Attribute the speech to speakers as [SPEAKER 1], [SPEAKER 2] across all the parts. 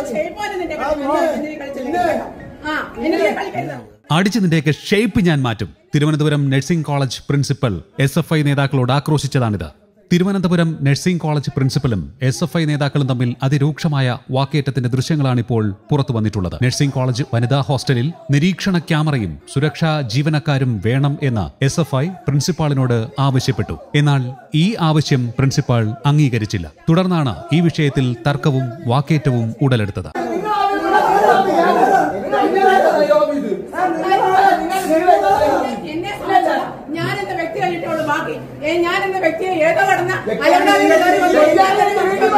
[SPEAKER 1] ഷേപ്പാണ് നിന്റെ
[SPEAKER 2] ആ,
[SPEAKER 1] കളി.
[SPEAKER 2] പിന്നെ,
[SPEAKER 1] നിന്നെ കളിച്ചില്ല.
[SPEAKER 2] പിന്നെ.
[SPEAKER 1] ആ എന്നെ നീ കളിക്കരുത്
[SPEAKER 3] അടിച്ചു നിന്റെയൊക്കെ ഷേപ്പ് ഞാൻ മാറ്റും Thiruvananthapuram nursing college principal S F I നേതാക്കളോട് ആക്രോശിച്ചതാണിത് തിരുവനന്തപുരം നഴ്സിംഗ് കോളേജ് പ്രിൻസിപ്പലും എസ് എഫ് ഐ നേതാക്കളും തമ്മിൽ അതിരൂക്ഷമായ വാക്കേറ്റത്തിന്റെ ദൃശ്യങ്ങളാണിപ്പോൾ പുറത്തു വന്നിട്ടുള്ളത് നഴ്സിംഗ് കോളേജ് വനിതാ ഹോസ്റ്റലിൽ നിരീക്ഷണ ക്യാമറയും സുരക്ഷാ ജീവനക്കാരും വേണം എന്ന് എസ് എഫ് ഐ പ്രിൻസിപ്പാളിനോട് ആവശ്യപ്പെട്ടു എന്നാൽ ഈ ആവശ്യം പ്രിൻസിപ്പാൾ അംഗീകരിച്ചില്ല തുടർന്നാണ് ഈ വിഷയത്തിൽ തർക്കവും വാക്കേറ്റവും ഉടലെടുത്തത്
[SPEAKER 1] എന്നെ സംബന്ധിച്ച് ഞാൻ എന്ന വ്യക്തി കഴിഞ്ഞിട്ടുള്ളൂ ബാക്കി ഏ, ഞാൻ എന്ന വ്യക്തിയെ ഏതോ കടന്ന അലങ്കാരികൾ കയറി വന്ന് എല്ലാവരും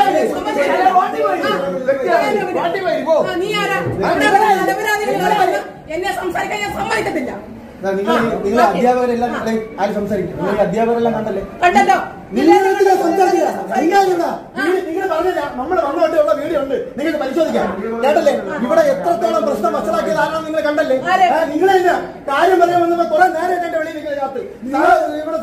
[SPEAKER 1] ആ, നീ ആരാ ഇവിടെ വന്ന് അലപരാധികൾ കയറി വന്ന് എന്നെ സംസാരിക്കാൻ ഞാൻ സമ്മതിക്കത്തില്ല
[SPEAKER 2] നിങ്ങൾ നിങ്ങൾ അധ്യാപകരെല്ലാം കണ്ടേ ആര് സംസാരിക്കും നിങ്ങൾ അധ്യാപകരെല്ലാം കണ്ടല്ലേ
[SPEAKER 1] കണ്ടല്ലോ
[SPEAKER 2] നിങ്ങൾ എന്തിനാ സംസാരിക്കുക? നിങ്ങളെന്താ? നിങ്ങൾ- നിങ്ങൾ പറഞ്ഞില്ല, നമ്മള് വന്ന തൊട്ടുള്ള വീഡിയോ ഉണ്ട് നിങ്ങൾക്ക് പരിശോധിക്കാം കേട്ടല്ലേ ഇവിടെ എത്രത്തോളം പ്രശ്നം വഷളാക്കിയത് ആരാണെന്ന് നിങ്ങൾ കണ്ടല്ലേ
[SPEAKER 1] ആരെ?
[SPEAKER 2] ആ, നിങ്ങൾ തന്നെ കാര്യം പറയാൻ വന്നപ്പോ കുറെ നേരം എന്റെ വെളിയിൽ നിങ്ങൾ കാത്ത് നിങ്ങൾ ഇവിടെ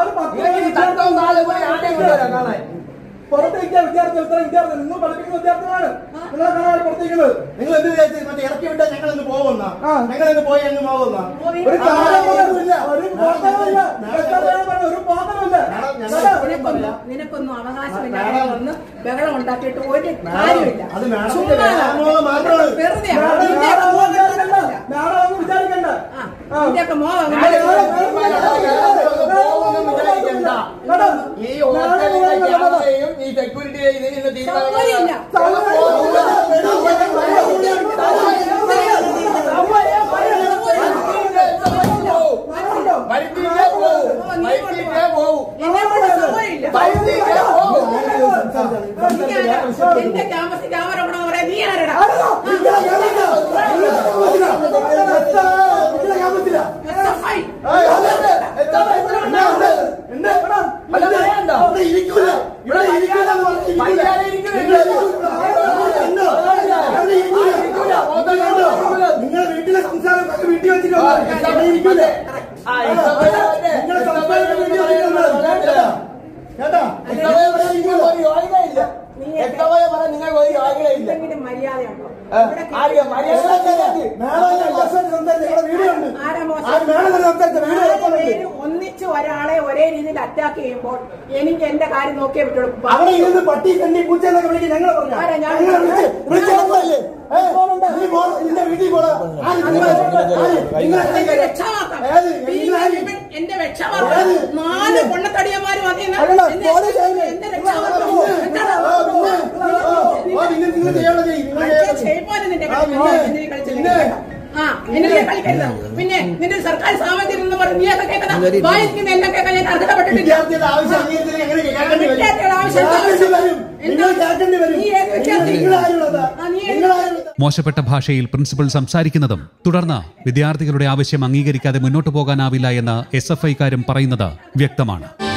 [SPEAKER 4] പുറത്തേക്ക് വിദ്യാർത്ഥി എത്ര വിദ്യാർത്ഥി നിങ്ങൾ പഠിപ്പിക്കുന്ന വിദ്യാർത്ഥികളാണ് നിങ്ങളെ കാണാൻ പുറത്തേക്കുന്നത്
[SPEAKER 2] നിങ്ങൾ എന്ത് വിചാരിച്ചു മറ്റേ ഇറക്കി വിട്ടാൽ ഞങ്ങൾ ഇന്ന് പോകുന്ന
[SPEAKER 4] ആ.
[SPEAKER 2] ഞങ്ങൾ ഇന്ന് പോയി അങ്ങ് പോകുന്ന
[SPEAKER 4] ഒരു കാരണവുമില്ല ഒരു ബോധവുമില്ല എത്ര ഒരു ബോധവുമില്ല
[SPEAKER 1] നിനക്കൊന്നും നിനക്കൊന്നും അവകാശമില്ല വന്ന് ബഹളം ഉണ്ടാക്കിയിട്ട് ഒരു കാര്യമില്ല
[SPEAKER 2] അത് മാഡത്തിന്റെ
[SPEAKER 1] ചുമ്മാ
[SPEAKER 2] വ്യാമോഹം മാത്രമാണ്.
[SPEAKER 1] വെറുതെ
[SPEAKER 4] നാളെ
[SPEAKER 1] നിന്റെയൊക്കെ
[SPEAKER 4] നാളെ
[SPEAKER 1] മോഹം
[SPEAKER 4] വിചാരിക്കണ്ട
[SPEAKER 1] നടക്കില്ല.
[SPEAKER 4] നാളെ ഒന്നും വിചാരിക്കണ്ട
[SPEAKER 1] ആ, നിന്റെയൊക്കെ മോഹം അങ്ങനെ
[SPEAKER 4] നാളെ
[SPEAKER 1] നടക്കില്ല.
[SPEAKER 5] ഈ ഹോട്ടലിലെ ക്യാമറയും ഈ സെക്യൂരിറ്റിയെ ഇത് ഇന്ന്
[SPEAKER 1] സൗകര്യമില്ല.
[SPEAKER 5] വരുത്തിയിട്ടേ പോവും വരുത്തിയിട്ടേ പോവും
[SPEAKER 1] എന്നെ കൊണ്ട് സൗകര്യമില്ല.
[SPEAKER 5] വരുത്തിയിട്ടേ പോവും
[SPEAKER 1] നീ ആരാ? എന്റെ ക്യാമ്പസിൽ ക്യാമറ കൊണ്ടു പറയാ നീ ആരടാ SFI.
[SPEAKER 5] അല്ല പറയണ്ടോ
[SPEAKER 2] ഇവിടെ ഇരിക്കൂല ഇവിടെ ഇരിക്കൂല എന്ന് പറഞ്ഞ് ഇരിക്കൂല.
[SPEAKER 5] മര്യാദ ഇരിക്കൂല.
[SPEAKER 2] നിങ്ങൾ ഇരിക്കൂല. ഇവിടെ ഇരിക്കൂല. നിങ്ങളെ വീട്ടിലെ സംസാരം ഒക്കെ വീട്ടിൽ വെച്ചിട്ട് ഇവിടെ ഇരിക്കൂല
[SPEAKER 5] ആ ഇഷ്ടപ്പെട്ട മറ്റേ
[SPEAKER 2] നിങ്ങളെ സംസാരം വീട്ടിൽ വെച്ചിട്ട് കേട്ടാ
[SPEAKER 5] എത്രവരെ പറയാൻ നിങ്ങൾക്ക് ഒരു യോഗ്യതയില്ല എത്രവരെ പറയാൻ നിങ്ങൾക്ക് ഒരു യോഗ്യതയില്ല
[SPEAKER 1] എന്തെങ്കിലും മര്യാദയുണ്ടോ
[SPEAKER 5] ആ, ആര്യ മര്യാദ
[SPEAKER 2] മേളയിലെ മോശമായിട്ട് സംസാരിച്ച ഇവിടെ വീഡിയോ ഉണ്ട്
[SPEAKER 1] ആരാ മോശം?
[SPEAKER 2] ആര് മേളയിൽ സംസാരിച്ച വീഡിയോ
[SPEAKER 1] നാല്
[SPEAKER 2] വെക്കുന്നുണ്ട്
[SPEAKER 1] പേര് ഒന്നിച്ച് ഒരാളെ ഒരേ രീതിയിൽ അറ്റാക്ക് ചെയ്യുമ്പോൾ എനിക്ക് എന്റെ കാര്യം നോക്കിയേ പറ്റുള്ളൂ
[SPEAKER 2] അവിടെ ഇരുന്ന് പട്ടി കണ്ടി പൂച്ച എന്നൊക്കെ വിളിക്കും ഞങ്ങൾ പറഞ്ഞു
[SPEAKER 1] ആരാ ഞാൻ?
[SPEAKER 2] ഞങ്ങളെ വിളിച്ച് വിളിച്ചല്ലേ നീ പോ നിന്റെ വീട്ടിൽ പോടാ ആര് നിങ്ങൾ ആര് നിങ്ങൾ
[SPEAKER 1] എന്റെ രക്ഷാമാർഗം.
[SPEAKER 2] ഏത്?
[SPEAKER 1] ഈ
[SPEAKER 2] നിങ്ങളാര്?
[SPEAKER 1] ഇവൻ എന്റെ രക്ഷാമാർഗം.
[SPEAKER 2] ഏത്?
[SPEAKER 1] നാല് പൊണ്ണത്തടിയന്മാര് വന്നിരുന്ന്
[SPEAKER 2] അല്ലല്ല,
[SPEAKER 1] എന്നെ-
[SPEAKER 2] പോലീസ് ആയിരുന്നു.
[SPEAKER 1] എന്റെ രക്ഷാമാർഗം. എന്താടാ?
[SPEAKER 2] ആ, പിന്നെ, ആ, ആ, നിങ്ങൾ നിങ്ങൾ ചെയ്യാനുള്ള ചെയ്യ് നിങ്ങൾ
[SPEAKER 1] കളിച്ച
[SPEAKER 2] ചെയ്യാനുള്ള ചെയ്യ്.
[SPEAKER 1] ഷേപ്പാണ് നിന്റെ
[SPEAKER 2] ആ,
[SPEAKER 1] കളി.
[SPEAKER 2] പിന്നെ,
[SPEAKER 1] എന്നെ നീ കളിച്ചില്ല.
[SPEAKER 2] പിന്നെ.
[SPEAKER 1] ആ എന്നെ നീ കളിക്കരുത് പിന്നെ നിന്റെ ഒരു സർക്കാർ സാമഗ്രി എന്ന് പറഞ്ഞ് നീയൊക്കെ കേൾക്കുന്ന വായിക്കുന്ന എല്ലാം കേൾക്കാൻ ഞാൻ അർഹതപ്പെട്ടിട്ടില്ല
[SPEAKER 2] വിദ്യാർത്ഥിയുടെ ആവശ്യം അംഗീകരിച്ചില്ലെങ്കിൽ എങ്ങനെ കേൾക്കേണ്ടി വരും?
[SPEAKER 1] വിദ്യാർത്ഥിയുടെ ആവശ്യം എന്താ?
[SPEAKER 2] കേൾക്കേണ്ടി വരും. നിങ്ങൾ കേൾക്കേണ്ടി വരും.
[SPEAKER 1] നീ ഏത് വിദ്യാർത്ഥി?
[SPEAKER 2] നിങ്ങൾ ആരുള്ളതാ?
[SPEAKER 1] ആ, നീ ഏത്
[SPEAKER 2] നിങ്ങൾ ആരുള്ളതാ?
[SPEAKER 3] മോശപ്പെട്ട ഭാഷയിൽ പ്രിൻസിപ്പൽ സംസാരിക്കുന്നതും തുടർന്ന് വിദ്യാർത്ഥികളുടെ ആവശ്യം അംഗീകരിക്കാതെ മുന്നോട്ടു പോകാനാവില്ല എന്ന് എസ് എഫ് ഐക്കാരും പറയുന്നത് വ്യക്തമാണ്